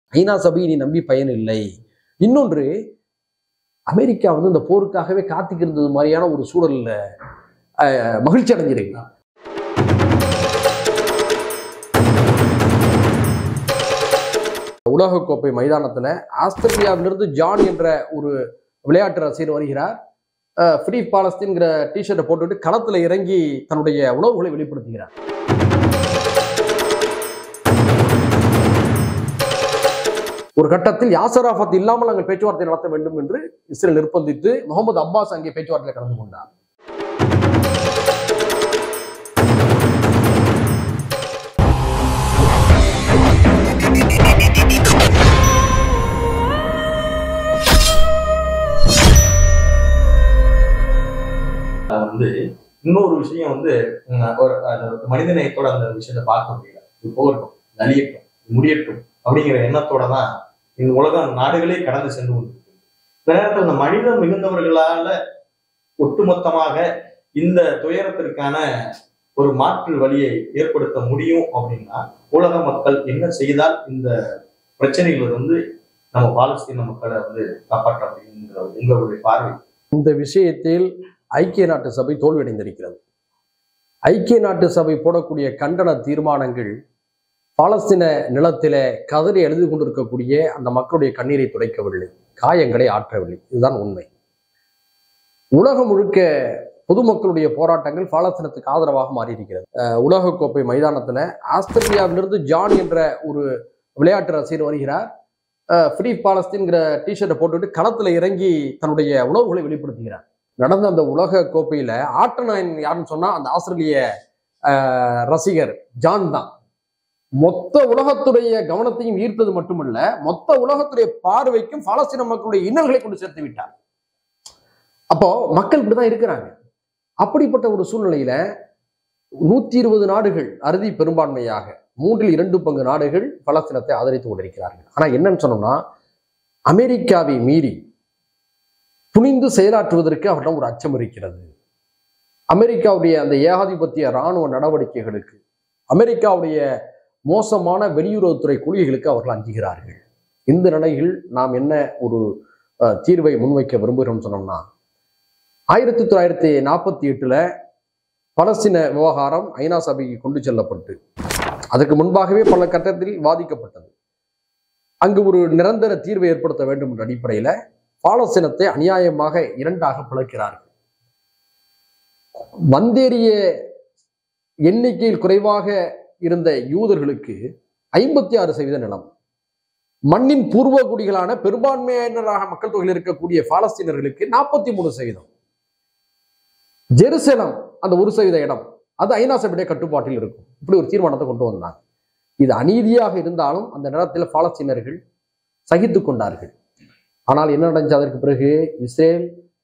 ஐநா சபையை நீ நம்பி பயன் இல்லை இன்னொன்று அமெரிக்கா வந்து இந்த போருக்காகவே காத்துக்கிருந்தது மாதிரியான ஒரு சூழல்ல அஹ், மகிழ்ச்சி அடைஞ்சிருக்கலாம் உலகக்கோப்பை மைதானத்துல ஆஸ்திரேலியாவிலிருந்து ஜான் என்ற ஒரு விளையாட்டு ரசிகர் வருகிறார் ஃப்ரீ பாலஸ்தீன்கிற டிஷர்ட்டை போட்டுட்டு களத்துல இறங்கி தன்னுடைய உணர்வுகளை வெளிப்படுத்துகிறார் ஒரு கட்டத்தில் யாசர் ஆஃபத் இல்லாமல் நாங்கள் பேச்சுவார்த்தை நடத்த வேண்டும் என்று இஸ்ரேல் நிர்பந்தித்து முகமது அப்பாஸ் அங்கே பேச்சுவார்த்தையில் கலந்து கொண்டார் வந்து இன்னொரு விஷயம் வந்து உம், ஒரு அந்த மனித நேயத்தோட அந்த விஷயத்தை பார்க்க முடியல இது போகட்டும் இது அழியட்டும் இது முடியட்டும் அப்படிங்கிற எண்ணத்தோட தான் இந்த உலகம் நாடுகளே கடந்து சென்று கொண்டிருக்கு இந்த நேரத்தில் இந்த மனிதம் மிகுந்தவர்களால ஒட்டுமொத்தமாக இந்த துயரத்திற்கான ஒரு மாற்று வழியை ஏற்படுத்த முடியும் அப்படின்னா உலக மக்கள் என்ன செய்தால் இந்த பிரச்சனைகள் வந்து நம்ம பாலஸ்தீன மக்களை வந்து காப்பாற்ற முடியுங்கிற உங்களுடைய பார்வை இந்த விஷயத்தில் ஐக்கிய நாட்டு சபை தோல்வியடைந்திருக்கிறது ஐக்கிய நாட்டு சபை போடக்கூடிய கண்டன தீர்மானங்கள் பாலஸ்தீன நிலத்திலே கதறி எழுதி கொண்டிருக்கக்கூடிய அந்த மக்களுடைய கண்ணீரை துடைக்கவில்லை காயங்களை ஆற்றவில்லை இதுதான் உண்மை உலகம் முழுக்க பொதுமக்களுடைய போராட்டங்கள் பாலஸ்தீனத்துக்கு ஆதரவாக மாறியிருக்கிறது அஹ் உலகக்கோப்பை மைதானத்துல ஆஸ்திரேலியாவிலிருந்து ஜான் என்ற ஒரு விளையாட்டு ரசிகர் வருகிறார் ஃப்ரீ பாலஸ்தீன்கிற டிஷர்ட்டை போட்டுட்டு களத்துல இறங்கி தன்னுடைய உணர்வுகளை வெளிப்படுத்துகிறார் நடந்த அந்த உலக கோப்பையில ஆட்டநாயன் யாருன்னு சொன்னா அந்த ஆஸ்திரேலிய அஹ், ரசிகர் ஜான் தான் மொத்த உலகத்துடைய கவனத்தையும் ஈர்த்தது மட்டுமல்ல மொத்த உலகத்துடைய பார்வைக்கும் பாலஸ்தீன மக்களுடைய இன்னல்களை கொண்டு சேர்த்து விட்டார் அப்போ மக்கள் இப்படிதான் இருக்கிறாங்க அப்படிப்பட்ட ஒரு சூழ்நிலையில நூத்தி இருபது நாடுகள் அறுதி பெரும்பான்மையாக மூன்றில் இரண்டு பங்கு நாடுகள் பலஸ்தீனத்தை ஆதரித்து கொண்டிருக்கிறார்கள் ஆனா என்னன்னு சொன்னோம்னா அமெரிக்காவை மீறி துணிந்து செயலாற்றுவதற்கு அவரிடம் ஒரு அச்சம் இருக்கிறது அமெரிக்காவுடைய அந்த ஏகாதிபத்திய இராணுவ நடவடிக்கைகளுக்கு அமெரிக்காவுடைய மோசமான வெளியுறவுத்துறை கொள்கைகளுக்கு அவர்கள் அஞ்சுகிறார்கள் இந்த நிலையில் நாம் என்ன ஒரு அஹ், தீர்வை முன்வைக்க விரும்புகிறோம் சொன்னோம்னா ஆயிரத்தி தொள்ளாயிரத்தி நாற்பத்தி எட்டுல பலஸ்தீன விவகாரம் ஐநா சபைக்கு கொண்டு செல்லப்பட்டு அதற்கு முன்பாகவே பல கட்டத்தில் வாதிக்கப்பட்டது அங்கு ஒரு நிரந்தர தீர்வை ஏற்படுத்த வேண்டும் என்ற அடிப்படையில பாலஸ்தீனத்தை அநியாயமாக இரண்டாக பிளக்கிறார்கள் வந்தேறிய எண்ணிக்கையில் குறைவாக இருந்த யூதர்களுக்கு ஐம்பத்தி ஆறு சதவீத நிலம் மண்ணின் பூர்வ குடிகளான பெரும்பான்மையினராக மக்கள் தொகையில் இருக்கக்கூடிய பாலஸ்தீனர்களுக்கு நாற்பத்தி மூணு சதவீதம் ஜெருசலம் அந்த ஒரு சதவீத இடம் அது ஐநா சபையுடைய கட்டுப்பாட்டில் இருக்கும் இப்படி ஒரு தீர்மானத்தை கொண்டு வந்தாங்க இது அநீதியாக இருந்தாலும் அந்த நேரத்தில் பாலஸ்தீனர்கள் சகித்து கொண்டார்கள் ஆனால் என்ன நடந்துச்சு அதற்கு பிறகு இஸ்ரேல்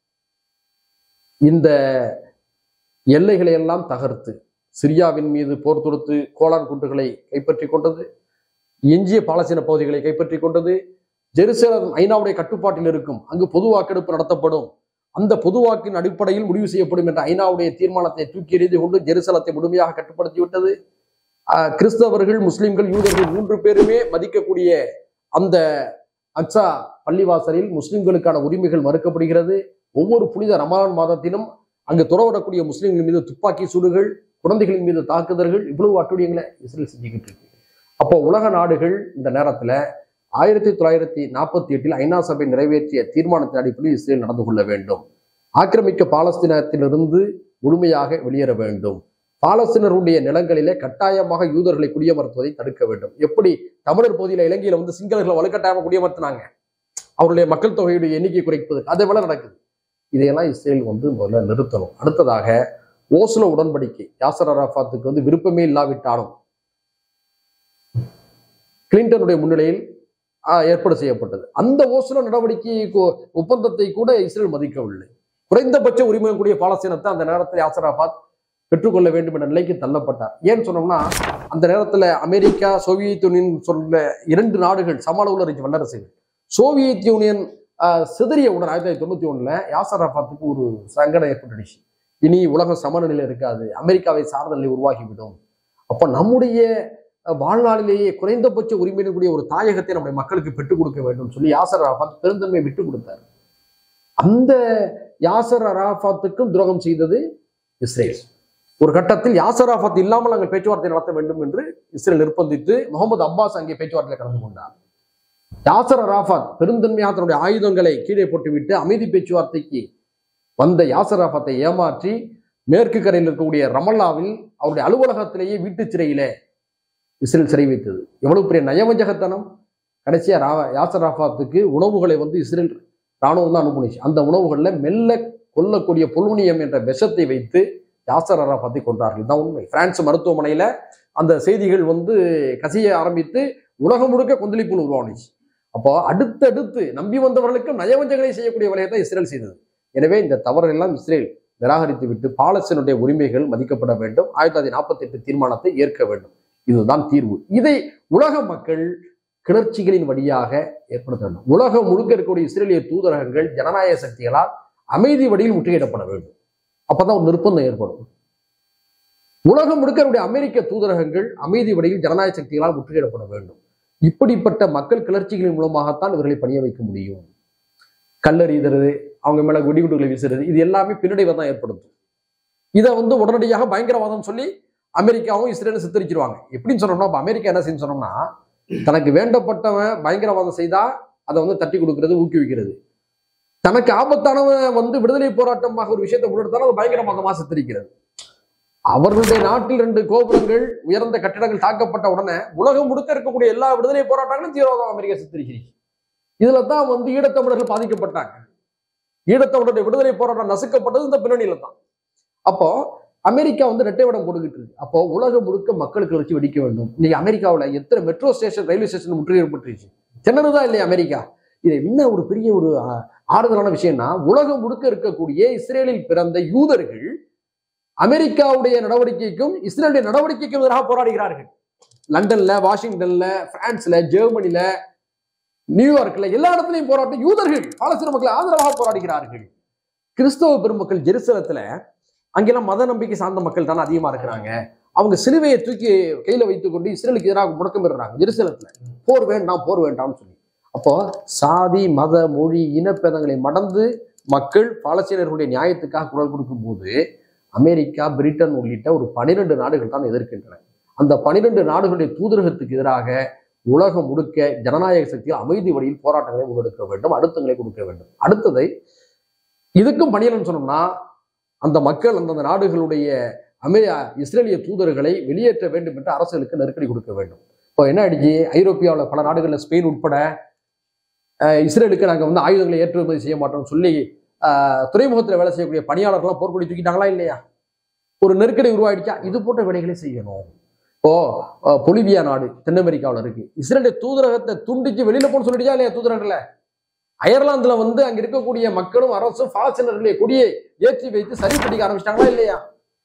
இந்த எல்லைகளை எல்லாம் தகர்த்து சிரியாவின் மீது போர் தொடுத்து கோலான் குண்டுகளை கைப்பற்றி கொண்டது எஞ்சிய பாலஸ்தீன பகுதிகளை கைப்பற்றி கொண்டது ஜெருசலம் ஐநாவுடைய கட்டுப்பாட்டில் இருக்கும் அங்கு பொது வாக்கெடுப்பு நடத்தப்படும் அந்த பொது வாக்கின் அடிப்படையில் முடிவு செய்யப்படும் என்ற ஐநாவுடைய தீர்மானத்தை தூக்கி எறிந்து கொண்டு ஜெருசலத்தை முழுமையாக கட்டுப்படுத்தி விட்டது ஆஹ் கிறிஸ்தவர்கள் முஸ்லிம்கள் யூதர்கள் மூன்று பேருமே மதிக்கக்கூடிய அந்த அக்ஸா பள்ளிவாசலில் முஸ்லிம்களுக்கான உரிமைகள் மறுக்கப்படுகிறது ஒவ்வொரு புனித ரமலான் மாதத்திலும் அங்கு துறவிடக்கூடிய முஸ்லிம்கள் மீது துப்பாக்கி சூடுகள் குழந்தைகளின் மீது தாக்குதல்கள் இவ்வளவு அட்டுழியங்களை இஸ்ரேல் செஞ்சுக்கிட்டு இருக்கு அப்போ உலக நாடுகள் இந்த நேரத்துல ஆயிரத்தி தொள்ளாயிரத்தி நாற்பத்தி எட்டில் ஐநா சபை நிறைவேற்றிய தீர்மானத்தின் அடிப்படையில் இஸ்ரேல் நடந்து கொள்ள வேண்டும் ஆக்கிரமிக்க பாலஸ்தீனத்திலிருந்து முழுமையாக வெளியேற வேண்டும் பாலஸ்தீனருடைய நிலங்களிலே கட்டாயமாக யூதர்களை குடியமர்த்துவதை தடுக்க வேண்டும் எப்படி தமிழர் பகுதியில இலங்கையில வந்து சிங்களர்களை வலுக்கட்டாயமாக குடியமர்த்தினாங்க அவருடைய மக்கள் தொகையுடைய எண்ணிக்கை குறைப்பது அதே போல நடக்குது இதையெல்லாம் இஸ்ரேல் வந்து முதல்ல நிறுத்தணும் அடுத்ததாக ஓஸ்லோ உடன்படிக்கை யாசர் அரஃபாத்துக்கு வந்து விருப்பமே இல்லாவிட்டாலும் கிளின்டனுடைய முன்னிலையில் ஆஹ், ஏற்பாடு செய்யப்பட்டது அந்த ஓஸ்லோ நடவடிக்கை கு- ஒப்பந்தத்தை கூட இஸ்ரேல் மதிக்கவில்லை குறைந்தபட்ச உரிமை கூடிய பாலஸ்தீனத்தை அந்த நேரத்தில் யாசர் அரஃபாத் பெற்றுக்கொள்ள வேண்டும் என்ற நிலைக்கு தள்ளப்பட்டார் ஏன்னு சொன்னோம்னா அந்த நேரத்துல அமெரிக்கா சோவியத் யூனியன் சொல்ல இரண்டு நாடுகள் சம அளவுல இருந்துச்சு வல்லரசுகள் சோவியத் யூனியன் ஆஹ், சிதறிய உடன் ஆயிரத்தி தொள்ளாயிரத்தி தொண்ணூத்தி ஒண்ணுல யாசர் அரஃபாத்துக்கு ஒரு சங்கடம் ஏற்பட்டுடுச்சு இனி உலகம் சமநிலையில் இருக்காது அமெரிக்காவை சார்ந்த நிலை உருவாகிவிடும் அப்ப நம்முடைய அஹ், வாழ்நாளிலேயே குறைந்தபட்ச உரிமையுடன் கூடிய ஒரு தாயகத்தை நம்முடைய மக்களுக்கு பெற்றுக் கொடுக்க வேண்டும் சொல்லி யாசர் அரபாத் பெருந்தன்மை விட்டு கொடுத்தார் அந்த யாசர் அரபாத்துக்கும் துரோகம் செய்தது இஸ்ரேல் ஒரு கட்டத்தில் யாசர் அரபாத் இல்லாமல் நாங்கள் பேச்சுவார்த்தை நடத்த வேண்டும் என்று இஸ்ரேல் நிர்பந்தித்து முகமது அப்பாஸ் அங்கே பேச்சுவார்த்தையில் கலந்து கொண்டார் யாசர் அரபாத் பெருந்தன்மையாக தன்னுடைய ஆயுதங்களை கீழே போட்டுவிட்டு அமைதி பேச்சுவார்த்தைக்கு வந்த யாசர் அரபாத்தை ஏமாற்றி மேற்கு கரையில் இருக்கக்கூடிய ரமல்லாவில் அவருடைய அலுவலகத்திலேயே வீட்டுச் சிறையிலே இஸ்ரேல் சிறை வைத்தது எவ்வளவு பெரிய நயவஞ்சகத்தனம் கடைசியா ரா யாசர் அரபாத்துக்கு உணவுகளை வந்து இஸ்ரேல் ராணுவம் தான் அனுப்புனுச்சு அந்த உணவுகள்ல மெல்ல கொல்லக்கூடிய பொல்முனியம் என்ற விஷத்தை வைத்து யாசர் அரபாத்தை கொன்றார்கள் இதுதான் உண்மை பிரான்ஸ் மருத்துவமனையில அந்த செய்திகள் வந்து கசிய ஆரம்பித்து உலகம் முழுக்க கொந்தளிப்பு உருவானுச்சு அப்போ அடுத்தடுத்து நம்பி வந்தவர்களுக்கு நயவஞ்சங்களை செய்யக்கூடிய வேலையை தான் இஸ்ரேல் செய்தது எனவே இந்த தவறுகள் இஸ்ரேல் நிராகரித்து விட்டு பாலஸ்தீனுடைய உரிமைகள் மதிக்கப்பட வேண்டும் ஆயிரத்தி தொள்ளாயிரத்தி நாற்பத்தி எட்டு தீர்மானத்தை ஏற்க வேண்டும் இதுதான் தீர்வு இதை உலக மக்கள் கிளர்ச்சிகளின் வழியாக ஏற்படுத்த வேண்டும் உலகம் முழுக்க இருக்கக்கூடிய இஸ்ரேலிய தூதரகங்கள் ஜனநாயக சக்திகளால் அமைதி வழியில் முற்றுகையிடப்பட வேண்டும் அப்பதான் ஒரு நிர்பந்தம் ஏற்படும் உலகம் முழுக்க இருக்கக்கூடிய அமெரிக்க தூதரகங்கள் அமைதி வழியில் ஜனநாயக சக்திகளால் முற்றுகையிடப்பட வேண்டும் இப்படிப்பட்ட மக்கள் கிளர்ச்சிகளின் மூலமாகத்தான் இவர்களை பணிய வைக்க முடியும் கல்லறிதறது அவங்க மேல வெடிகுண்டுகளை வீசுறது இது எல்லாமே பின்னடைவை தான் ஏற்படுத்தும் இதை வந்து உடனடியாக பயங்கரவாதம் சொல்லி அமெரிக்காவும் இஸ்ரேலும் சித்தரிச்சிருவாங்க எப்படின்னு சொன்னோம்னா இப்ப அமெரிக்கா என்ன செய்யும் சொன்னோம்னா தனக்கு வேண்டப்பட்டவன் பயங்கரவாதம் செய்தா அதை வந்து தட்டி கொடுக்கிறது ஊக்குவிக்கிறது தனக்கு ஆபத்தானவன் வந்து விடுதலை போராட்டமாக ஒரு விஷயத்தை முன்னெடுத்தாலும் அது பயங்கரவாதமா சித்தரிக்கிறது அவர்களுடைய நாட்டில் ரெண்டு கோபுரங்கள் உயர்ந்த கட்டிடங்கள் தாக்கப்பட்ட உடனே உலகம் முழுக்க இருக்கக்கூடிய எல்லா விடுதலை போராட்டங்களும் தீவிரவாதம் அமெரிக்கா சித்தரிக்கிறீங்க இதுல தான் வந்து ஈழத்தமிழர்கள் பாதிக்கப்பட்டாங்க ஈழத்தமிழருடைய விடுதலை போராட்டம் நசுக்கப்பட்டது இந்த பின்னணியில தான் அப்போ அமெரிக்கா வந்து ரெட்டை வடம் போட்டுக்கிட்டு இருக்கு அப்போ உலகம் முழுக்க மக்களுக்கு வச்சு வெடிக்க வேண்டும் இன்னைக்கு அமெரிக்காவுல எத்தனை மெட்ரோ ஸ்டேஷன் ரயில்வே ஸ்டேஷன் முற்றுகையிடப்பட்டுருச்சு திணறுதான் இல்லையா அமெரிக்கா இது என்ன ஒரு பெரிய ஒரு ஆ, ஆறுதலான விஷயம்னா உலகம் முழுக்க இருக்கக்கூடிய இஸ்ரேலில் பிறந்த யூதர்கள் அமெரிக்காவுடைய நடவடிக்கைக்கும் இஸ்ரேலுடைய நடவடிக்கைக்கும் எதிராக போராடுகிறார்கள் லண்டன்ல வாஷிங்டன்ல பிரான்ஸ்ல ஜெர்மனில நியூயார்க்ல எல்லா இடத்துலையும் போராட்டம் யூதர்கள் பாலஸ்தீன மக்கள் ஆதரவாக போராடுகிறார்கள் கிறிஸ்தவ பெருமக்கள் ஜெருசலத்துல அங்கெல்லாம் மத நம்பிக்கை சார்ந்த மக்கள் தானே அதிகமா இருக்கிறாங்க அவங்க சிலுவையை தூக்கி கையில வைத்துக்கொண்டு இஸ்ரேலுக்கு எதிராக முடக்கமிடுறாங்க ஜெருசலத்துல போர் வேண்டாம் போர் வேண்டாம்னு சொல்லி அப்போ சாதி மத மொழி இனப்பேதங்களை மடந்து மக்கள் பாலஸ்தீனர்களுடைய நியாயத்துக்காக குரல் கொடுக்கும் போது அமெரிக்கா பிரிட்டன் உள்ளிட்ட ஒரு பனிரெண்டு நாடுகள் தான் எதிர்க்கின்றன அந்த பனிரெண்டு நாடுகளுடைய தூதரகத்துக்கு எதிராக உலகம் முழுக்க ஜனநாயக சக்தியில் அமைதி வழியில் போராட்டங்களை முன்னெடுக்க வேண்டும் அழுத்தங்களை கொடுக்க வேண்டும் அடுத்ததை இதுக்கும் பணியலன்னு சொன்னோம்னா அந்த மக்கள் அந்தந்த நாடுகளுடைய அமெ இஸ்ரேலிய தூதர்களை வெளியேற்ற வேண்டும் என்று அரசுகளுக்கு நெருக்கடி கொடுக்க வேண்டும் இப்போ என்ன ஆயிடுச்சு ஐரோப்பியாவில் பல நாடுகளில் ஸ்பெயின் உட்பட அஹ், இஸ்ரேலுக்கு நாங்கள் வந்து ஆயுதங்களை ஏற்றுமதி செய்ய மாட்டோம்னு சொல்லி அஹ், துறைமுகத்தில் வேலை செய்யக்கூடிய பணியாளர்கள்லாம் போர்க்கொடி தூக்கிட்டாங்களா இல்லையா ஒரு நெருக்கடி உருவாயிடுச்சா இது போன்ற வேலைகளை செய்யணும் இப்போ அஹ், பொலிவியா நாடு தென் அமெரிக்காவில் இருக்கு இஸ்ரேலுடைய தூதரகத்தை துண்டிச்சு வெளியில போன்னு சொல்லிடுச்சா இல்லையா தூதரகங்களை அயர்லாந்துல வந்து அங்க இருக்கக்கூடிய மக்களும் அரசும் பாலஸ்தீனர்களுடைய கொடியை ஏற்றி வைத்து சரி பண்ணிக்க ஆரம்பிச்சிட்டாங்களா இல்லையா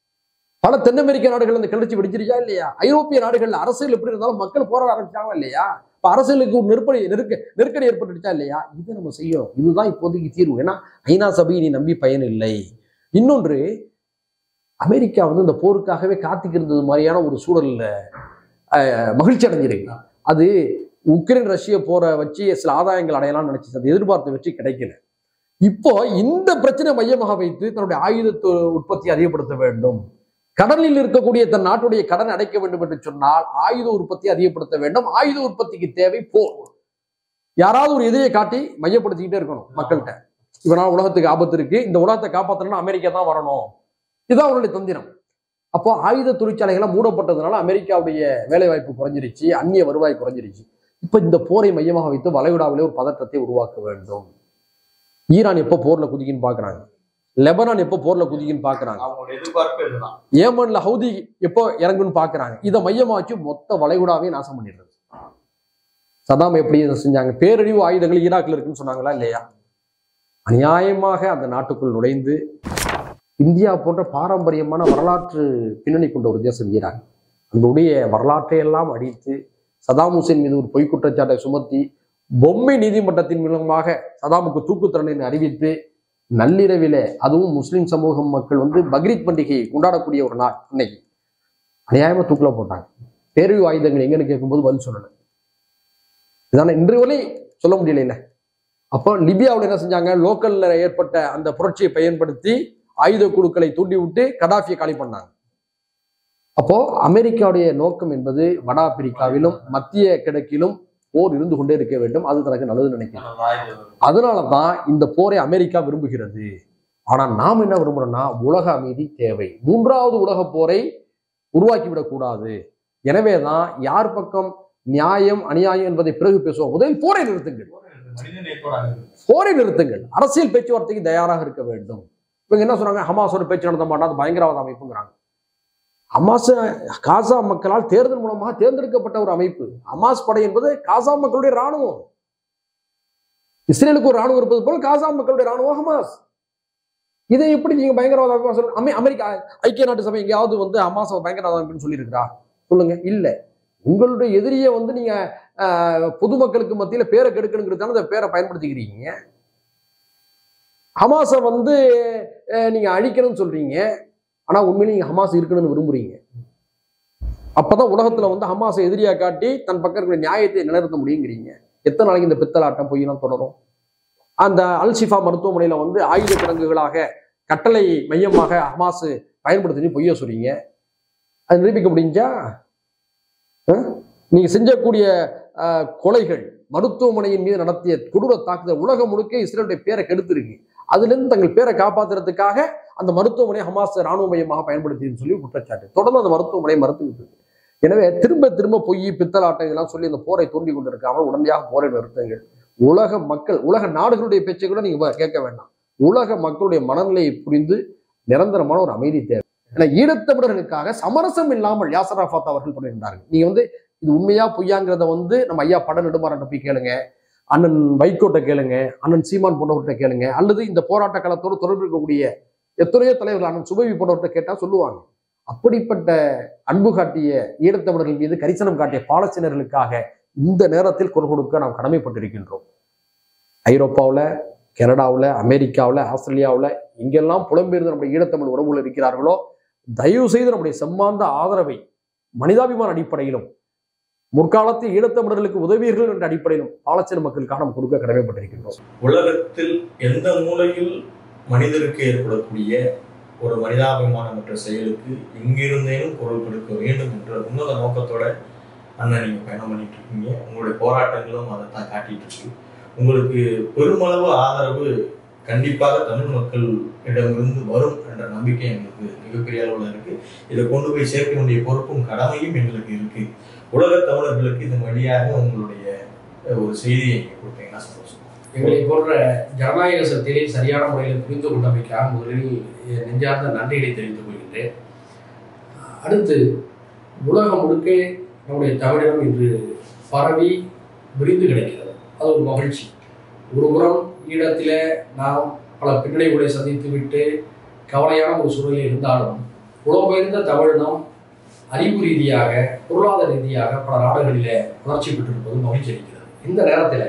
பல தென் அமெரிக்க நாடுகள் இந்த கிளர்ச்சி வெடிச்சிருச்சா இல்லையா ஐரோப்பிய நாடுகள்ல அரசியல் எப்படி இருந்தாலும் மக்கள் போராட ஆரம்பிச்சாங்களா இல்லையா இப்ப அரசியலுக்கு ஒரு நெருக்கடி நெருக்க நெருக்கடி ஏற்பட்டுச்சா இல்லையா இதை நம்ம செய்யணும் இதுதான் இப்போதைக்கு தீர்வு ஏன்னா ஐநா சபை நீ நம்பி பயன் இல்லை இன்னொன்று அமெரிக்கா வந்து இந்த போருக்காகவே காத்துக்கிருந்தது மாதிரியான ஒரு சூழல்ல அஹ், மகிழ்ச்சி அடைஞ்சிருக்கு அது உக்ரைன் ரஷ்ய போரை வச்சு சில ஆதாயங்கள் அடையலாம்னு நினைச்சு அது எதிர்பார்த்த வெற்றி கிடைக்கல இப்போ இந்த பிரச்சனை மையமாக வைத்து தன்னுடைய ஆயுத து- உற்பத்தி அதிகப்படுத்த வேண்டும் கடலில் இருக்கக்கூடிய தன் நாட்டுடைய கடன் அடைக்க வேண்டும் என்று சொன்னால் ஆயுத உற்பத்தி அதிகப்படுத்த வேண்டும் ஆயுத உற்பத்திக்கு தேவை போர் யாராவது ஒரு எதிரியை காட்டி மையப்படுத்திக்கிட்டே இருக்கணும் மக்கள்கிட்ட இவனால் உலகத்துக்கு ஆபத்து இருக்கு இந்த உலகத்தை காப்பாற்றணும்னா அமெரிக்கா தான் வரணும் இதுதான் அவருடைய தந்திரம் அப்போ ஆயுத தொழிற்சாலைகளை மூடப்பட்டதுனால அமெரிக்காவுடைய வேலைவாய்ப்பு குறைஞ்சிருச்சு அந்நிய வருவாய் குறைஞ்சிருச்சு இப்ப இந்த போரை மையமாக வைத்து வளைகுடாவிலே ஒரு பதற்றத்தை உருவாக்க வேண்டும் ஈரான் எப்போ போர்ல குதிக்குன்னு பாக்குறாங்க லெபனான் எப்போ போர்ல குதிக்குன்னு பாக்குறாங்க அவங்களோட எதிர்பார்ப்பு இதுதான் ஏமன்ல ஹவுதி எப்போ இறங்குன்னு பாக்குறாங்க இதை மையமா வச்சு மொத்த வளைகுடாவே நாசம் பண்ணிடுறது சதாம் எப்படி இதை செஞ்சாங்க பேரழிவு ஆயுதங்கள் ஈராக்ல இருக்குன்னு சொன்னாங்களா இல்லையா அநியாயமாக அந்த நாட்டுக்குள் நுழைந்து இந்தியா போன்ற பாரம்பரியமான வரலாற்று பின்னணி கொண்ட ஒரு தேசம் ஈராக் அதனுடைய வரலாற்றை எல்லாம் அடித்து சதாம் ஹுசேன் மீது ஒரு பொய் குற்றச்சாட்டை சுமத்தி பொம்மை நீதிமன்றத்தின் மூலமாக சதாமுக்கு தூக்கு தண்டனை அறிவித்து நள்ளிரவிலே அதுவும் முஸ்லிம் சமூகம் மக்கள் வந்து பக்ரீத் பண்டிகையை கொண்டாடக்கூடிய ஒரு நாள் இன்னைக்கு அநியாயமா தூக்கில போட்டாங்க பேரழிவு ஆயுதங்கள் எங்கன்னு கேட்கும்போது பதில் சொல்லலை இதான இன்று வரை சொல்ல முடியல இல்ல அப்போ லிபியாவில் என்ன செஞ்சாங்க லோக்கல்ல ஏற்பட்ட அந்த புரட்சியை பயன்படுத்தி ஆயுத குழுக்களை தூண்டி விட்டு கடாஃபியை காலி பண்ணாங்க அப்போ அமெரிக்காவுடைய நோக்கம் என்பது வட ஆப்பிரிக்காவிலும் மத்திய கிழக்கிலும் போர் இருந்து கொண்டே இருக்க வேண்டும் அது தனக்கு நல்லது நினைக்கிறேன் அதனால தான் இந்த போரை அமெரிக்கா விரும்புகிறது ஆனா நாம் என்ன விரும்புறோம்னா உலக அமைதி தேவை மூன்றாவது உலக போரை உருவாக்கிவிடக் கூடாது எனவே தான் யார் பக்கம் நியாயம் அநியாயம் என்பதை பிறகு பேசுவோம் முதலில் போரை நிறுத்துங்கள் மனிதநேயத்தோட அணுகுது. போரை நிறுத்துங்கள் அரசியல் பேச்சுவார்த்தைக்கு தயாராக இருக்க வேண்டும் இவங்க என்ன சொல்றாங்க ஹமாஸோட பேச்சு நடத்த மாட்டா அது பயங்கரவாத அமைப்புங்கிறாங்க ஹமாஸ் காசா மக்களால் தேர்தல் மூலமாக தேர்ந்தெடுக்கப்பட்ட ஒரு அமைப்பு ஹமாஸ் படை என்பது காசா மக்களுடைய ராணுவம் இஸ்ரேலுக்கு ஒரு ராணுவம் இருப்பது போல காசா மக்களுடைய ராணுவம் ஹமாஸ் இதை எப்படி நீங்க பயங்கரவாத அமைப்பா சொல்ல அமெ- அமெரிக்கா ஐக்கிய நாட்டு சபை எங்கேயாவது வந்து ஹமாஸ் பயங்கரவாத அமைப்புன்னு சொல்லியிருக்கிறா சொல்லுங்க இல்ல உங்களுடைய எதிரியை வந்து நீங்க ஆஹ், பொதுமக்களுக்கு மத்தியில பேரை கெடுக்கணுங்கிறது அந்த பேரை பயன்படுத்திக்கிறீங்க ஹமாஸை வந்து அஹ், நீங்க அழிக்கணும்னு சொல்றீங்க ஆனா உண்மையிலே நீங்க ஹமாஸ் இருக்கணும்னு விரும்புறீங்க அப்பதான் உலகத்துல வந்து ஹமாஸை எதிரியா காட்டி தன் பக்கம் இருக்கிற நியாயத்தை நிலைநிறுத்த முடியுங்கிறீங்க எத்தனை நாளைக்கு இந்த பித்தலாட்டம் பொய்யெல்லாம் தொடரும் அந்த அல்ஷிஃபா மருத்துவமனையில வந்து ஆயுத கிடங்குகளாக கட்டளை மையமாக ஹமாஸ் பயன்படுத்தி பொய்ய சொல்றீங்க அது நிரூபிக்க முடிஞ்சா அஹ்? நீங்க செஞ்சக்கூடிய அஹ், கொலைகள் மருத்துவமனையின் மீது நடத்திய கொடூர தாக்குதல் உலகம் முழுக்க இஸ்ரேலுடைய பேரை கெடுத்திருக்கு அதுல இருந்து தங்கள் பேரை காப்பாத்துறதுக்காக அந்த மருத்துவமனை ஹமாஸ் ராணுவ மையமாக பயன்படுத்தின்னு சொல்லி குற்றச்சாட்டு தொடர்ந்து அந்த மருத்துவமனை மறுத்துக்கிட்டு இருக்கு எனவே திரும்ப திரும்ப பொய் பித்தலாட்டம் இதெல்லாம் சொல்லி அந்த போரை தூண்டி கொண்டிருக்காமல் உடனடியாக போரை நிறுத்துங்கள் உலக மக்கள் உலக நாடுகளுடைய பேச்சை கூட நீங்க வ- கேட்க வேண்டாம் உலக மக்களுடைய மனநிலையை புரிந்து நிரந்தரமான ஒரு அமைதி தேவை ஏன்னா ஈழத்தமிழர்களுக்காக சமரசம் இல்லாமல் யாசர் அரஃபாத் அவர்கள் பண்ணியிருந்தார்கள் நீங்க வந்து இது உண்மையா பொய்யாங்கிறத வந்து நம்ம ஐயா பட நெடுமாறன் போய் கேளுங்க அண்ணன் வைகோட்ட கேளுங்க அண்ணன் சீமான் போன்றவர்கிட்ட கேளுங்க அல்லது இந்த போராட்ட காலத்தோடு தொடர்பு இருக்கக்கூடிய எத்தனையோ தலைவர்கள் அண்ணன் சுபவி போன்றவர்கிட்ட கேட்டா சொல்லுவாங்க அப்படிப்பட்ட அன்பு காட்டிய ஈழத்தமிழர்கள் மீது கரிசனம் காட்டிய பாலஸ்தீனர்களுக்காக இந்த நேரத்தில் குரல் கொடுக்க நாம் கடமைப்பட்டிருக்கின்றோம் ஐரோப்பாவில் கனடாவில் அமெரிக்காவில் ஆஸ்திரேலியாவில் எங்கெல்லாம் புலம்பெயர்ந்து நம்முடைய ஈழத்தமிழ் உறவுகள் இருக்கிறார்களோ தயவு செய்து நம்முடைய செம்மாந்த ஆதரவை மனிதாபிமான அடிப்படையிலும் முற்காலத்தில் ஈழத்தமிழர்களுக்கு உதவியர்கள் என்ற அடிப்படையிலும் பாலஸ்தீன மக்களுக்காக நாம் கொடுக்க கடமைப்பட்டிருக்கின்றோம் உலகத்தில் எந்த மூலையில் மனிதருக்கு ஏற்படக்கூடிய ஒரு மனிதாபிமானமற்ற செயலுக்கு எங்கிருந்தேனும் குரல் கொடுக்க வேண்டும் என்ற உன்னத நோக்கத்தோட அண்ணன் நீங்க பயணம் பண்ணிட்டு இருக்கீங்க உங்களுடைய போராட்டங்களும் அதை தான் காட்டிட்டு இருக்கு உங்களுக்கு பெருமளவு ஆதரவு கண்டிப்பாக தமிழ் மக்கள் இடமிருந்து வரும் என்ற நம்பிக்கை எங்களுக்கு மிகப்பெரிய அளவில் இருக்கு இதை கொண்டு போய் சேர்க்க வேண்டிய பொறுப்பும் கடமையும் எங்களுக்கு இருக்கு உலக தமிழர்களுக்கு இதன் வழியாக உங்களுடைய அஹ், ஒரு செய்தியை நீங்க கொடுத்தீங்கன்னா சந்தோஷம் எங்களை போன்ற ஜனநாயக சக்தியை சரியான முறையில் புரிந்து கொண்டமைக்காக முதலில் என் நெஞ்சார்ந்த நன்றிகளை தெரிவித்துக் கொள்கின்றேன் அடுத்து உலகம் முழுக்க நம்முடைய தமிழினம் இன்று பரவி விரிந்து கிடைக்கிறது அது ஒரு மகிழ்ச்சி ஒரு புறம் ஈழத்தில் நாம் பல பின்னடைவுகளை சந்தித்து விட்டு கவலையான ஒரு சூழலில் இருந்தாலும் புலம்பெயர்ந்த தமிழினம் அறிவு ரீதியாக பொருளாதார ரீதியாக பல நாடுகளிலே வளர்ச்சி பெற்றிருப்பது மகிழ்ச்சி அளிக்கிறது இந்த நேரத்தில்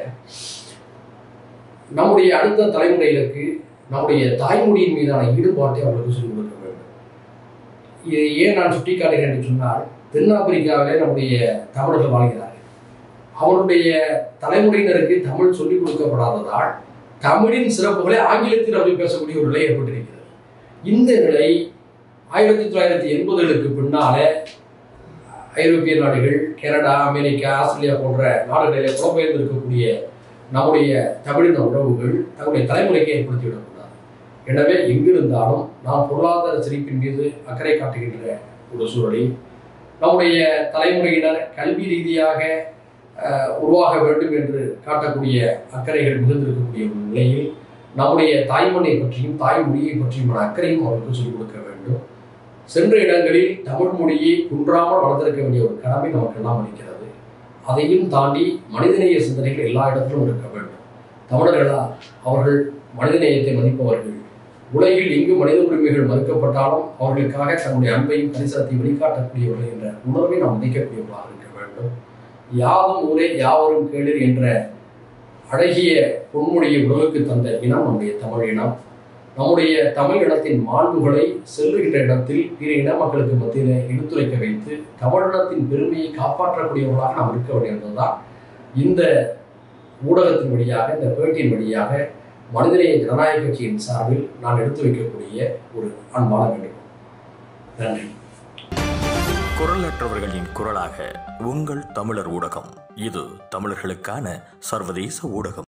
நம்முடைய அடுத்த தலைமுறைகளுக்கு நம்முடைய தாய்மொழியின் மீதான ஈடுபாட்டை அவர்களுக்கு சொல்லிக் கொடுக்க வேண்டும் இதை ஏன் நான் சுட்டிக்காட்டுகிறேன் என்று சொன்னால் தென்னாப்பிரிக்காவிலே நம்முடைய தமிழர்கள் வாழ்கிறார்கள் அவருடைய தலைமுறையினருக்கு தமிழ் சொல்லிக் கொடுக்கப்படாததால் தமிழின் சிறப்புகளை ஆங்கிலத்தில் அப்படி பேசக்கூடிய ஒரு நிலை ஏற்பட்டிருக்கிறது இந்த நிலை ஆயிரத்தி தொள்ளாயிரத்தி எண்பதுகளுக்கு பின்னாலே ஐரோப்பிய நாடுகள் கனடா அமெரிக்கா ஆஸ்திரேலியா போன்ற நாடுகளிலே புலம்பெயர்ந்து இருக்கக்கூடிய நம்முடைய தமிழின உறவுகள் தங்களுடைய தலைமுறைக்கு ஏற்படுத்திவிடக்கூடாது எனவே எங்கிருந்தாலும் நாம் பொருளாதார செழிப்பின் மீது அக்கறை காட்டுகின்ற ஒரு சூழலில் நம்முடைய தலைமுறையினர் கல்வி ரீதியாக அஹ், உருவாக வேண்டும் என்று காட்டக்கூடிய அக்கறைகள் மிகுந்திருக்கக்கூடிய ஒரு நிலையில் நம்முடைய தாய்மண்ணை பற்றியும் தாய்மொழியை பற்றியுமான அக்கறையும் அவர்களுக்கு சொல்லிக் கொடுக்க வேண்டும் சென்ற இடங்களில் தமிழ் மொழியை குன்றாமல் வளர்த்திருக்க வேண்டிய ஒரு கடமை நமக்கெல்லாம் இருக்கிறது அதையும் தாண்டி மனிதநேய சிந்தனைகள் எல்லா இடத்திலும் இருக்க வேண்டும் தமிழர்களா அவர்கள் மனிதநேயத்தை மதிப்பவர்கள் உலகில் எங்கு மனித உரிமைகள் மறுக்கப்பட்டாலும் அவர்களுக்காக தன்னுடைய அன்பையும் கரிசனத்தை வெளிக்காட்டக்கூடியவர்கள் என்ற உணர்வை நாம் மதிக்கக்கூடியவர்களாக இருக்க வேண்டும் யாதும் ஊரே யாவரும் கேளீர் என்ற அழகிய பொன்மொழியை உலகுக்கு தந்த இனம் நம்முடைய தமிழ் இனம் நம்முடைய தமிழ் இனத்தின் மாண்புகளை செல்லுகின்ற இடத்தில் பிற இன மக்களுக்கு மத்தியில் எடுத்துரைக்க வைத்து தமிழினத்தின் பெருமையை காப்பாற்றக்கூடியவர்களாக நாம் இருக்க வேண்டியதுதான் இந்த ஊடகத்தின் வழியாக இந்த பேட்டியின் வழியாக மனிதநேய ஜனநாயக கட்சியின் சார்பில் நான் எடுத்து வைக்கக்கூடிய ஒரு அன்பான வேண்டுகோள் நன்றி குரலற்றவர்களின் குரலாக உங்கள் தமிழர் ஊடகம் இது தமிழர்களுக்கான சர்வதேச ஊடகம்